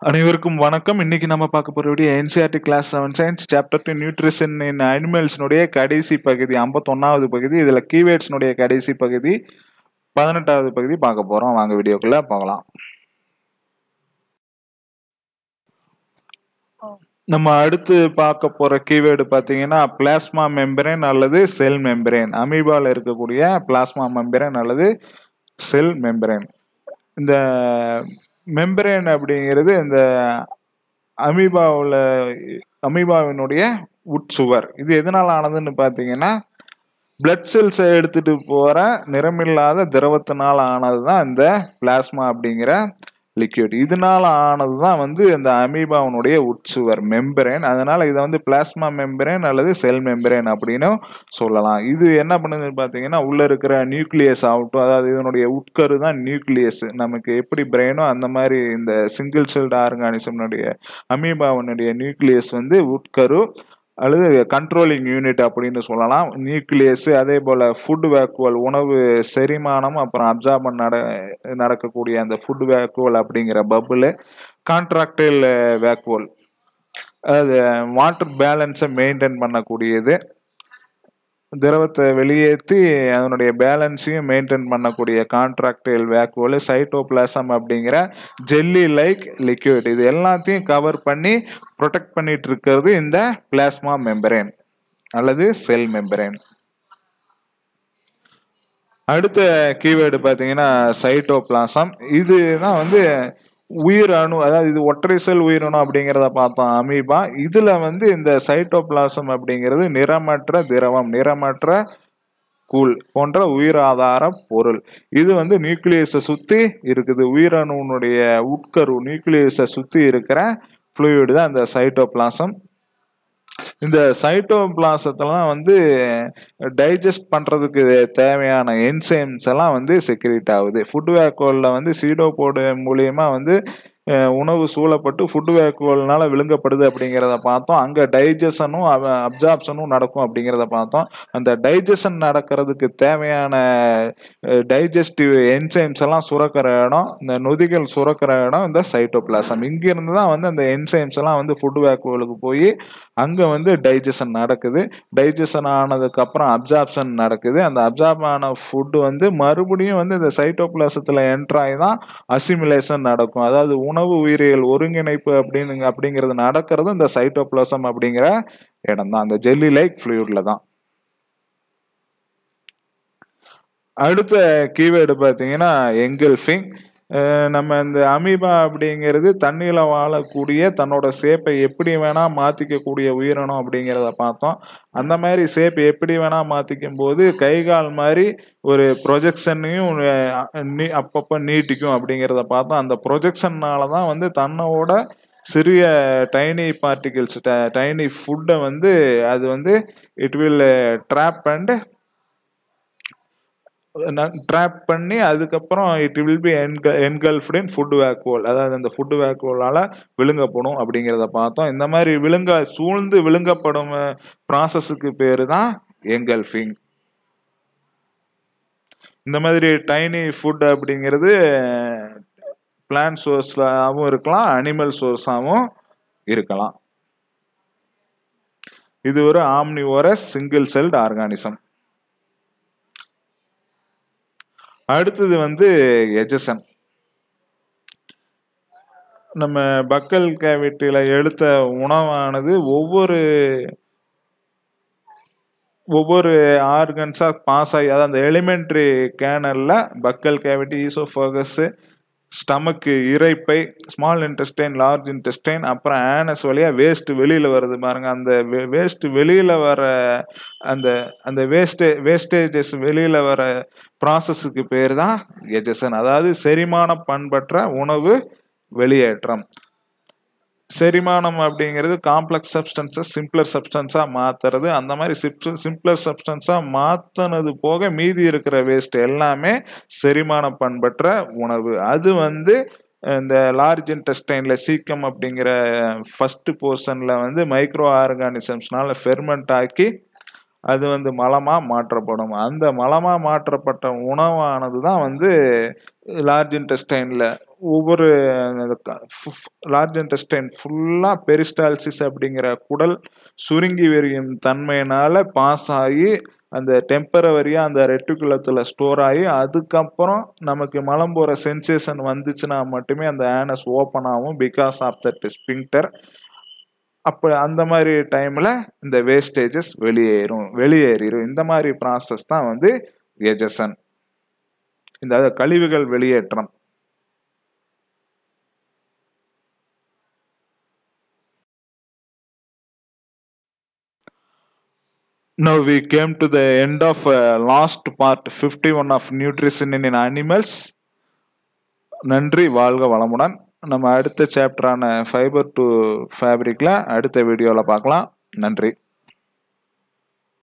அனைவருக்கும் வணக்கம் இன்னைக்கு நம்ம பார்க்க போற video NCRT class seven science chapter two nutrition in அனிமல்ஸ்னுடைய கடைசி பகுதி ஐம்பத்தொன்னாவது பகுதி இதுல கீவேர்ட்ஸ்னுடைய கடைசி பகுதி பதினெட்டாவது பகுதி பார்க்க போறோம் வாங்க வீடியோக்குள்ள போகலாம் நம்ம அடுத்து பார்க்க போற கீவேர்டு பார்த்தீங்கன்னா பிளாஸ்மா மெம்பரேன் அல்லது செல் மெம்பரேன் அமீபால இருக்கக்கூடிய பிளாஸ்மா மெம்பரேன் அல்லது செல் மெம்பரேன் இந்த மெம்பரேன் அப்படிங்கிறது இந்த அமீபாவில் அமீபாவினுடைய உட்சுவர் இது எதனால் ஆனதுன்னு பார்த்தீங்கன்னா பிளட் செல்ஸை எடுத்துட்டு போகிற நிறமில்லாத திரவத்தினால் ஆனது தான் இந்த பிளாஸ்மா அப்படிங்கிற லிக்விட் இதனால ஆனது தான் வந்து இந்த அமீபாவினுடைய உட்சுவர் மெம்பரேன் அதனால இதை வந்து பிளாஸ்மா மெம்பரேன் அல்லது செல் மெம்பரேன் அப்படின்னு சொல்லலாம் இது என்ன பண்ணுதுன்னு பார்த்தீங்கன்னா உள்ள இருக்கிற நியூக்ளியஸ் ஆகட்டும் அதாவது இதனுடைய உட்கரு தான் நியூக்ளியஸ் நமக்கு எப்படி பிரெயினோ அந்த மாதிரி இந்த சிங்கிள் செல்டு ஆர்கானிசம்னுடைய அமீபாவினுடைய நியூக்ளியஸ் வந்து உட்கரு அல்லது கண்ட்ரோலிங் யூனிட் அப்படின்னு சொல்லலாம் நியூக்ளியஸ் அதே போல் ஃபுட் வேக்குவல் உணவு செரிமானம் அப்புறம் அப்சார்பன் நட நடக்கக்கூடிய அந்த ஃபுட் வேக்குவல் அப்படிங்கிற பபுள் கான்ட்ராக்டைல் வேக்குவல் அது வாட்டர் பேலன்ஸை மெயின்டைன் பண்ணக்கூடியது திரவத்தை வெளியேற்றி அதனுடைய பேலன்ஸையும் மெயின்டைன் பண்ணக்கூடிய கான்ட்ராக்டைல் வேக்குவல் சைட்டோபிளாசம் அப்படிங்கிற ஜெல்லி லைக் லிக்விட் இது எல்லாத்தையும் கவர் பண்ணி ப்ரொடெக்ட் பண்ணிட்டு இருக்கிறது இந்த பிளாஸ்மா மெம்பரேன் அல்லது செல் மெம்பரேன் அடுத்த கீவேர்டு பார்த்தீங்கன்னா சைட்டோபிளாசம் இதுதான் வந்து உயிரணு அதாவது இது ஒற்றை செல் உயிரணு அப்படிங்கிறத பார்த்தோம் அமீபா இதுல வந்து இந்த சைட்டோபிளாசம் அப்படிங்கிறது நிறமற்ற திரவம் நிறமற்ற கூழ் போன்ற உயிராதார பொருள் இது வந்து நியூக்ளியஸை சுத்தி இருக்குது உயிரணுனுடைய உட்கரு நியூக்ளியஸை சுத்தி இருக்கிற ஃப்ளூயிடு தான் இந்த சைட்டோபிளாசம் இந்த சைட்டோபிளாசத்தெல்லாம் வந்து டைஜஸ்ட் பண்ணுறதுக்கு தேவையான என்சைம்ஸ் எல்லாம் வந்து செக்ரேட் ஆகுது ஃபுட் வேக்கோலில் வந்து சீடோபோடு மூலியமா வந்து உணவு சூழப்பட்டு ஃபுட் வேக்குவல்னால விழுங்கப்படுது அப்படிங்கிறத பார்த்தோம் அங்கே டைஜஷனும் அப்சார்ப்ஷனும் நடக்கும் அப்படிங்கிறத பார்த்தோம் அந்த டைஜஷன் நடக்கிறதுக்கு தேவையான டைஜஸ்டிவ் என்சைம்ஸ் எல்லாம் சுரக்கிற இடம் இந்த நொதிகள் சுரக்கிற இடம் இந்த சைட்டோபிளாசம் இங்கிருந்து தான் வந்து அந்த என்சைம்ஸ் எல்லாம் வந்து ஃபுட் வேக்குவலுக்கு போய் அங்கே வந்து டைஜஷன் நடக்குது டைஜஷன் ஆனதுக்கப்புறம் அப்சார்ப்ஷன் நடக்குது அந்த அப்சார்ப் ஆன ஃபுட்டு வந்து மறுபடியும் வந்து இந்த சைட்டோபிளாசத்தில் என்ட்ராகி தான் அசிமுலேஷன் நடக்கும் அதாவது உணவு உயிரியல் ஒருங்கிணைப்பு அப்படின்னு அப்படிங்கிறது நடக்கிறது இந்த சைட்டோபிளாசம் அப்படிங்கிற இடம் தான் அந்த ஜெல்லி லைக் ஃப்ளூயிட்ல தான் அடுத்த கீவேர்டு பார்த்தீங்கன்னா எங்கல்ஃபிங் நம்ம இந்த அமீபா அப்படிங்கிறது தண்ணியில் வாழக்கூடிய தன்னோட சேப்பை எப்படி வேணால் மாற்றிக்கக்கூடிய உயிரினம் அப்படிங்கிறத பார்த்தோம் அந்த மாதிரி சேப் எப்படி வேணால் மாற்றிக்கும் போது கை கால் மாதிரி ஒரு ப்ரொஜெக்ஷனையும் நீ அப்பப்போ நீட்டிக்கும் அப்படிங்கிறத பார்த்தோம் அந்த ப்ரொஜெக்ஷன்னால தான் வந்து தன்னோட சிறிய டைனி பார்ட்டிகிள்ஸ் டைனி ஃபுட்டை வந்து அது வந்து it will drop and drop பண்ணி அதுக்கப்புறம் இட் வில் பி என்க என்கல்ஃப்டு இன் ஃபுட் வேக்குவல் அதாவது அந்த ஃபுட் வேக்குவலால் விழுங்கப்படும் அப்படிங்கிறத பார்த்தோம் இந்த மாதிரி விழுங்க சூழ்ந்து விழுங்கப்படும் ப்ராசஸுக்கு பேர் தான் என்கல்ஃபிங் இந்த மாதிரி டைனி ஃபுட் அப்படிங்கிறது பிளான்ட் சோர்ஸாகவும் இருக்கலாம் அனிமல் சோர்ஸாகவும் இருக்கலாம் இது ஒரு ஆம்னிவோரஸ் சிங்கிள் செல்ட் ஆர்கானிசம் அடுத்தது வந்து எஜசன் நம்ம பக்கல் கேவிட்டியில் எடுத்த உணவானது ஒவ்வொரு ஒவ்வொரு ஆர்கன்ஸாக பாஸ் ஆகி அதாவது அந்த எலிமெண்ட்ரி கேனலில் பக்கல் கேவிட்டி ஈசோஃபோகஸு ஸ்டமக்கு இறைப்பை ஸ்மால் இன்டெஸ்டைன் லார்ஜ் இன்டெஸ்டைன் அப்புறம் ஆனஸ் வழியாக வேஸ்ட் வெளியில் வருது பாருங்க அந்த வேஸ்ட் வெளியில் வர அந்த அந்த வேஸ்டே வேஸ்டேஜஸ் வெளியில் வர ப்ராசஸுக்கு பேர் தான் எஜசன் அதாவது செரிமான பண்பற்ற உணவு வெளியேற்றம் செரிமானம் அப்படிங்கிறது காம்ப்ளெக்ஸ் சப்ஸ்டன்ஸை சிம்பிளர் சப்ஸ்டன்ஸாக மாற்றுறது அந்த மாதிரி சிம்பிளர் சப்ஸ்டன்ஸாக மாற்றினது போக மீதி இருக்கிற வேஸ்ட் எல்லாமே செரிமான பண்பற்ற உணவு அது வந்து இந்த லார்ஜ் இன்டெஸ்டைனில் சீக்கம் அப்படிங்கிற ஃபஸ்ட்டு போர்ஷனில் வந்து மைக்ரோ ஆர்கானிசம்ஸ்னால ஃபெர்மெண்ட் ஆக்கி அது வந்து மலமாக மாற்றப்படும் அந்த மலமாக மாற்றப்பட்ட உணவானது தான் வந்து லார்ஜ் இன்டெஸ்டைனில் ஒவ்வொரு லார்ஜ் இன்டெஸ்டைன் ஃபுல்லாக பெரிஸ்டால்சிஸ் அப்படிங்கிற குடல் சுருங்கி விரியும் தன்மையினால பாஸ் ஆகி அந்த டெம்பரவரியாக அந்த ரெட்டிகுலத்தில் ஸ்டோர் ஆகி அதுக்கப்புறம் நமக்கு மலம் போகிற சென்சேஷன் வந்துச்சுன்னா மட்டுமே அந்த ஆனஸ் ஓப்பன் ஆகும் பிகாஸ் ஆஃப் தட் ஸ்பிங்டர் அப்போ அந்த மாதிரி டைமில் இந்த வேஸ்டேஜஸ் வெளியேறும் வெளியேறிடும் இந்த மாதிரி ப்ராசஸ் தான் வந்து எஜசன் இந்த கழிவுகள் வெளியேற்றம் Now we came to the end of uh, last part 51 of nutrition in animals. நன்றி வாழ்க வளமுடன் நம்ம அடுத்த சாப்டரான ஃபைபர் டு ஃபேப்ரிக்கில் அடுத்த வீடியோவில் பார்க்கலாம் நன்றி